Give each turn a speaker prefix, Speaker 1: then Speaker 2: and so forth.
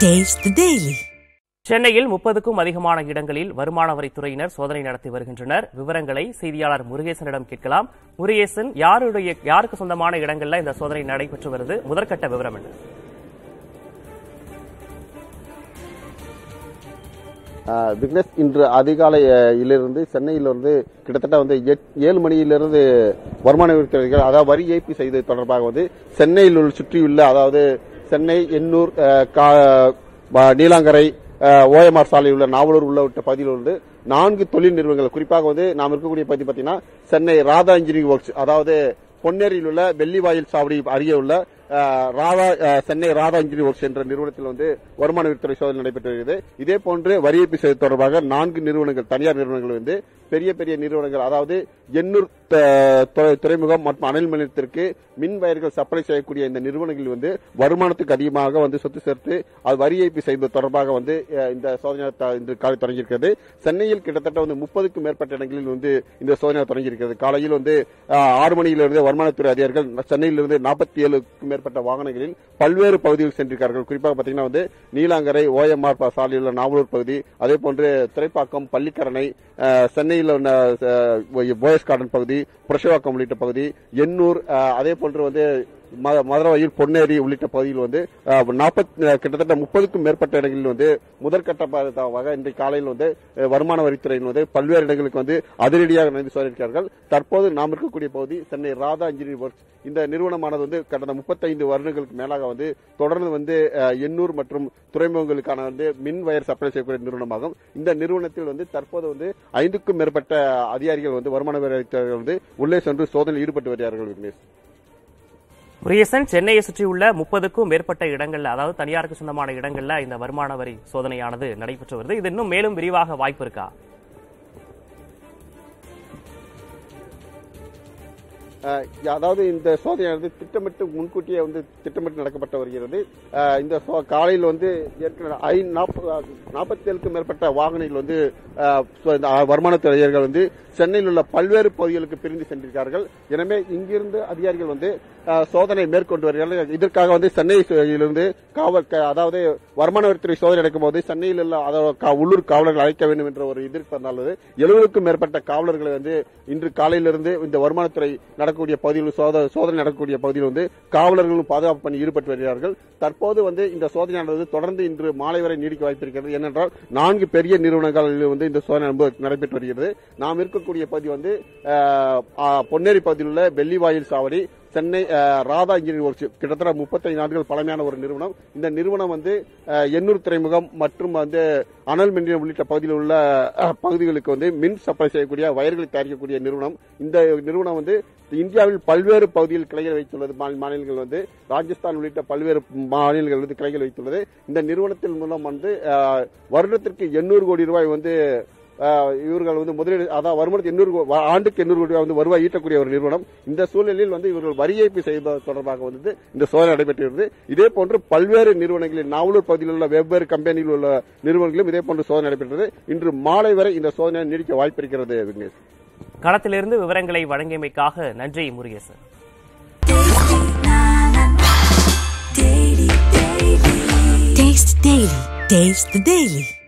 Speaker 1: Taste the Daily.
Speaker 2: சென்னையில் முப்பதுக்கும் அதிகமான இடங்களில் வருமான வரித்துறையினர் சோதனை நடத்தி வருகின்றனர் விவரங்களை செய்தியாளர் முருகேசனிடம் கேட்கலாம் முருகேசன் யாருடைய யாருக்கு சொந்தமான இடங்கள்ல இந்த சோதனை நடைபெற்று வருது முதற்கட்ட விவரம் என்ன
Speaker 3: ஆஹ் விக்னேஷ் இன்று அதிகாலையிலிருந்து சென்னையிலிருந்து கிட்டத்தட்ட வந்து எட்- ஏழு மணியிலிருந்து வருமான வரித்துறைகள் அதாவது வரி ஏய்ப்பு செய்தது தொடர்பாக வந்து சென்னையில் உள்ள சுற்றியுள்ள அதாவது சென்னை எண்ணூர் ஆஹ் கா- வ- நீலாங்கரை ஓஎம்ஆர் சாலையில் உள்ள நாவலூர் உள்ளிட்ட பகுதியில் வந்து நான்கு தொழில் நிறுவனங்கள் குறிப்பாக வந்து நாம் இருக்கக்கூடிய பகுதி பார்த்தீங்கன்னா சென்னை ராதா இன்ஜினியரிங் ஒர்க்ஸ் அதாவது பொன்னேரியில் உள்ள வெள்ளிவாயில் சாவடி அருகே உள்ள ஆஹ், ராதா ஆஹ், சென்னை ராதா இன்ஜினியரிங் ஒர்க்ஸ் என்ற நிறுவனத்தில் வந்து வருமான வரித்துறை சோதனை நடைபெற்று வருகிறது இதே போன்று வரி ஏய்ப்பு செய்வது தொடர்பாக நான்கு நிறுவனங்கள் தனியார் நிறுவனங்கள் வந்து பெரிய பெரிய நிறுவனங்கள் அதாவது எண்ணூர் த- துறை- துறைமுகம் மற்றும் அனல் நிலையத்திற்கு மின் வயர்கள் சப்ளை செய்யக்கூடிய இந்த நிறுவனங்கள் வந்து வருமானத்துக்கு அதிகமாக வந்து சொத்து சேர்த்து அது வரி ஏய்ப்பு செய்வது தொடர்பாக வந்து அஹ், இந்த சோதனை த- இன்று காலை தொடங்கியிருக்கிறது சென்னையில் கிட்டத்தட்ட வந்து முப்பதுக்கும் மேற்பட்ட இடங்களில் வந்து இந்த சோதனை தொடங்கியிருக்கிறது காலையில் வந்து அஹ், ஆறு மணியிலிருந்து வருமானத்துறை அதிகாரிகள் சென்னையிலிருந்து நாற்பத்தி ஏழுக்கும் மேற்பட்ட வாகனங்களில் பல்வேறு பகுதிகள் சென்றிருக்கார்கள் குறிப்பாக பார்த்தீங்கன்னா வந்து நீலாங்கரை ஓஎம்ஆர் சாலையில் உள்ள நாவலூர் பகுதி அதே போன்று துறைப்பாக்கம் பள்ளிக்கரணை அஹ், சென்னையில் உள்ள அஹ், போயஸ் கார்டன் பகுதி புரஷவாக்கம் உள்ளிட்ட பகுதி எண்ணூர் அஹ், அதே போன்று வந்து ம- மதுரவாயில் பொன்னேரி உள்ளிட்ட பகுதியில் வந்து நாற்பத்தி கிட்டத்தட்ட முப்பதுக்கும் மேற்பட்ட இடங்களில் வந்து முதற்கட்டமாக இன்றைய காலையில் வந்து அஹ், வருமான வரித்துறையின் வந்து பல்வேறு இடங்களுக்கு வந்து அதிரடியாக நடந்து சோதிக்கிறார்கள் தற்போது நாம் இருக்கக்கூடிய பகுதி சென்னை ராதா இன்ஜினியரிங் ஒர்க்ஸ் இந்த நிறுவனமானது வந்து கடந்த முப்பத்தைந்து வருடங்களுக்கு மேலாக வந்து தொடர்ந்து வந்து அஹ், எண்ணூர் மற்றும் துறைமுகங்களுக்கான வந்து மின் வயர் சப்ளை செய்யக்கூடிய நிறுவனமாகும் இந்த நிறுவனத்தில் வந்து தற்போது வந்து ஐந்துக்கும் மேற்பட்ட அதிகாரிகள் வந்து வருமான வரித்துறை வந்து உள்ளே சென்று சோதனையில் ஈடுபட்டு வருகிறார்கள் விக்னேஷ்
Speaker 2: முருகேசன் சென்னையை சுற்றியுள்ள முப்பதுக்கும் மேற்பட்ட இடங்கள்ல அதாவது தனியாருக்கு சொந்தமான இடங்கள்ல இந்த வருமான வரி சோதனையானது நடைபெற்று வருது இது இன்னும் மேலும் விரிவாக வாய்ப்பு இருக்கா
Speaker 3: அஹ் அதாவது இந்த சோதனையானது திட்டமிட்டு முன்கூட்டியே வந்து திட்டமிட்டு நடக்கப்பட்டு வருகிறது அஹ் இந்த சோ- காலையில் வந்து ஏற்கனவே ஐ நாற்பத்தி ஏழுக்கும் மேற்பட்ட வாகனங்கள் வந்து அஹ், சோ- இந்த வருமானத்துறை அதிகாரிகள் வந்து சென்னையில் உள்ள பல்வேறு பகுதிகளுக்கு பிரிந்து சென்றிருக்கார்கள் எனவே இங்கிருந்து அதிகாரிகள் வந்து அஹ், சோதனை மேற்கொண்டு வருகிறார்கள் இதற்காக வந்து சென்னையிலிருந்து காவல் க- அதாவது வருமான வரித்துறை சோதனை நடக்கும் போது சென்னையில் உள்ள அதாவது கா- உள்ளூர் காவலர்கள் அழைக்க வேண்டும் என்ற ஒரு எதிர்ப்பு எழுபதுக்கும் மேற்பட்ட காவலர்களை வந்து இன்று காலையிலிருந்து இந்த வருமானத்துறை நடக்கக்கூடிய பகுதியில் சோத- சோதனை நடக்கக்கூடிய பகுதியில் வந்து காவலர்களும் பாதுகாப்பு பணி ஈடுபட்டு வருகிறார்கள் தற்போது வந்து இந்த சோதனையானது தொடர்ந்து இன்று மாலை வரை நீடிக்க வாய்ப்பிருக்கிறது ஏனென்றால் நான்கு பெரிய நிறுவனங்களில் வந்து இந்த சோதனை நம்ப- நடைபெற்று வருகிறது நாம் இருக்கக்கூடிய பகுதி வந்து அஹ், அஹ், பொன்னேரி பகுதியில் உள்ள வெள்ளிவாயில் சாவடி சென்னை அஹ், ராதா இன்ஜினியரிங் ஒர்க்ஸ் கிட்டத்தட்ட முப்பத்தைந்து ஆண்டுகள் பழமையான ஒரு நிறுவனம் இந்த நிறுவனம் வந்து அஹ், எண்ணூர் துறைமுகம் மற்றும் வந்து அனல் மின் நிலையம் உள்ளிட்ட பகுதியில் உள்ள அஹ், பகுதிகளுக்கு வந்து மின் சப்ளை செய்யக்கூடிய வயர்களை தயாரிக்கக்கூடிய நிறுவனம் இந்த நிறுவனம் வந்து இந்தியாவில் பல்வேறு பகுதியில் கிளைகள் வைத்துள்ளது மாநில- மாநிலங்கள் வந்து ராஜஸ்தான் உள்ளிட்ட பல்வேறு மாநிலங்கள் வந்து கிளைகள் வைத்துள்ளது இந்த நிறுவனத்தின் மூலம் வந்து அஹ், வருடத்திற்கு எண்ணூறு கோடி ரூபாய் வந்து அஹ், இவர்கள் வந்து முதலீடு அதாவது வருமானத்து எண்ணூறு கோ- வ- ஆண்டுக்கு எண்ணூறு கோடி ரூபாய் வந்து வருவாய் ஈட்டக்கூடிய ஒரு நிறுவனம் இந்த சூழலில் வந்து இவர்கள் வரி ஏய்ப்பு செய்வது தொடர்பாக வந்து இந்த சோதனை நடைபெற்றது இதே போன்று பல்வேறு நிறுவனங்களில் நாவலூர் பகுதியில் உள்ள வெவ்வேறு கம்பெனியில் உள்ள நிறுவனங்களிலும் இதே போன்று சோதனை நடைபெற்றது இன்று மாலை வரை இந்த சோதனை நீடிக்க வாய்ப்பிருக்கிறது விக்னேஷ்
Speaker 2: களத்திலிருந்து விவரங்களை வழங்கியமைக்காக நன்றி Murugesan
Speaker 1: Taste the Daily. Taste the Daily.